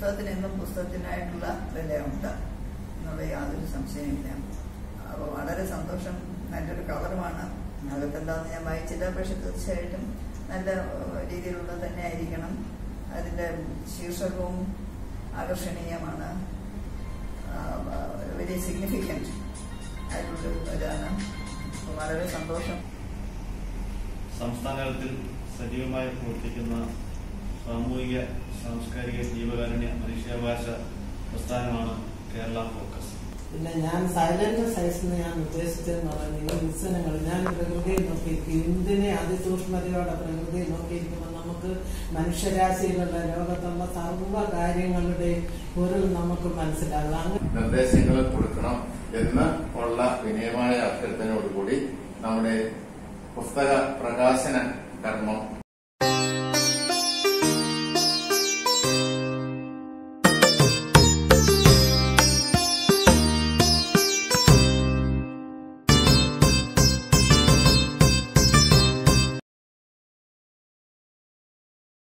പുസ്തകത്തിന് എന്നും പുസ്തകത്തിനായിട്ടുള്ള വിലയുണ്ട് എന്നുള്ള യാതൊരു സംശയമില്ല അപ്പോൾ വളരെ സന്തോഷം നല്ലൊരു കവറുമാണ് അകത്തെന്താന്ന് ഞാൻ വായിച്ചില്ല പക്ഷെ തീർച്ചയായിട്ടും നല്ല ഏഹ്, രീതിയിലുള്ള തന്നെ ആയിരിക്കണം അതിൻ്റെ ശീർഷകവും ആകർഷണീയമാണ് വെരി സിഗ്നിഫിക്കൻറ്റ് ആയിട്ടുള്ള ഇതാണ് അപ്പോൾ വളരെ സന്തോഷം സംസ്ഥാന തലത്തിൽ സജീവമായി പ്രവർത്തിക്കുന്ന സാമൂഹിക സാംസ്കാരിക ജീവകാരുണ്യ മനുഷ്യാവകാശ പ്രസ്ഥാനമാണ് കേരള ഫോക്കസ് പിന്നെ ഞാൻ സൈലന്റ് സൈസ് ഞാൻ ഉദ്ദേശിച്ചതെന്ന് പറയുന്നത് ഈ വിൽസനങ്ങൾ ഞാൻ പ്രകൃതിയെ നോക്കിയിരിക്കും എന്തിനെ അതിസൂക്ഷ്മതയോടെ പ്രകൃതിയെ നോക്കിയിരിക്കുമ്പോൾ നമുക്ക് മനുഷ്യരാശിയിലുള്ള ലോകത്തുള്ള സർവ്വ കാര്യങ്ങളുടെ പൊരുൾ നമുക്ക് മനസ്സിലാകും അങ്ങനെ നിർദ്ദേശങ്ങൾ കൊടുക്കണം എന്ന് ഉള്ള വിനയമായ അഭ്യർത്ഥനയോടുകൂടി നമ്മുടെ പുസ്തക പ്രകാശന കർമ്മം